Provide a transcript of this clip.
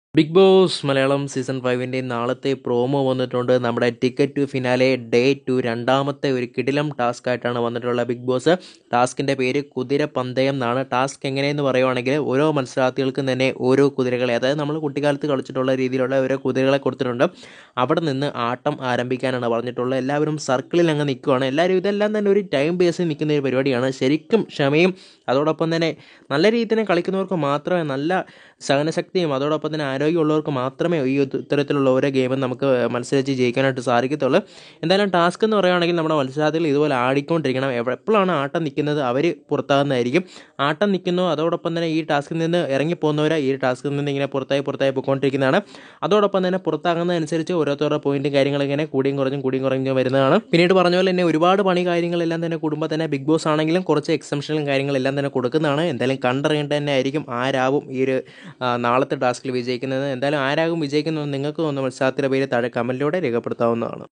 big boss Malayalam season ഫൈവിൻ്റെ നാളത്തെ promo വന്നിട്ടുണ്ട് നമ്മുടെ ticket to finale day two രണ്ടാമത്തെ ഒരു കിടിലം ടാസ്ക് ആയിട്ടാണ് വന്നിട്ടുള്ള ബിഗ് ബോസ് ടാസ്കിൻ്റെ പേര് കുതിര പന്തയം എന്നാണ് ടാസ്ക് എങ്ങനെയെന്ന് പറയുവാണെങ്കിൽ ഓരോ മത്സരാർത്ഥികൾക്കും തന്നെ ഓരോ കുതിരകളെ അതായത് നമ്മൾ കുട്ടിക്കാലത്ത് കളിച്ചിട്ടുള്ള രീതിയിലുള്ള ഓരോ കുതിരകളെ കൊടുത്തിട്ടുണ്ട് അവിടെ നിന്ന് ആട്ടം ആരംഭിക്കാനാണ് പറഞ്ഞിട്ടുള്ളത് എല്ലാവരും സർക്കിളിൽ അങ്ങ് നിൽക്കുവാണ് എല്ലാവരും ഇതെല്ലാം തന്നെ ഒരു ടൈം ബേസിൽ നിൽക്കുന്ന ഒരു പരിപാടിയാണ് ശരിക്കും ക്ഷമയും അതോടൊപ്പം തന്നെ നല്ല രീതിയിൽ തന്നെ കളിക്കുന്നവർക്ക് മാത്രമേ നല്ല സഹനശക്തിയും അതോടൊപ്പം തന്നെ ആരോഗ്യമുള്ളവർക്ക് മാത്രമേ ഈ ഇത് ഇത്തരത്തിലുള്ള ഓരോ ഗെയിമും നമുക്ക് മത്സരിച്ച് ജയിക്കാനായിട്ട് സാധിക്കത്തുള്ളൂ എന്തായാലും ടാസ്ക് എന്ന് പറയുകയാണെങ്കിൽ നമ്മുടെ മത്സരാർത്ഥികൾ ഇതുപോലെ ആടിക്കൊണ്ടിരിക്കണം എവിടെ- എപ്പോഴാണ് ആട്ടം നിൽക്കുന്നത് അവർ പുറത്താകുന്നതായിരിക്കും ആട്ടം നിൽക്കുന്നു അതോടൊപ്പം തന്നെ ഈ ടാസ്കിൽ നിന്ന് ഇറങ്ങിപ്പോകുന്നവരെ ഈ ടാസ്കിൽ നിന്ന് ഇങ്ങനെ പുറത്തായി പുറത്തായി പോയിക്കൊണ്ടിരിക്കുന്നതാണ് അതോടൊപ്പം തന്നെ പുറത്താകുന്നതനുസരിച്ച് ഓരോരുത്തരുടെ പോയിന്റും കാര്യങ്ങളും ഇങ്ങനെ കൂടിയും കുറഞ്ഞും കൂടിയും കുറഞ്ഞും വരുന്നതാണ് പിന്നീട് പറഞ്ഞ പോലെ തന്നെ ഒരുപാട് പണി കാര്യങ്ങളെല്ലാം തന്നെ കുടുംബം തന്നെ ബിഗ് ബോസ് ആണെങ്കിലും കുറച്ച് എക്സംഷനും കാര്യങ്ങളെല്ലാം തന്നെ കൊടുക്കുന്നതാണ് എന്തായാലും കണ്ടറിയേണ്ട തന്നെ ആയിരിക്കും ആരാവും ഈ ഒരു ആ, നാളത്തെ ടാസ്കിൽ വിജയിക്കുന്നത് എന്തായാലും ആരാകും വിജയിക്കുന്നത് നിങ്ങൾക്ക് തോന്നുന്ന മത്സരത്തിൻ്റെ പേര് താഴെ കമൻറ്റിലൂടെ രേഖപ്പെടുത്താവുന്നതാണ്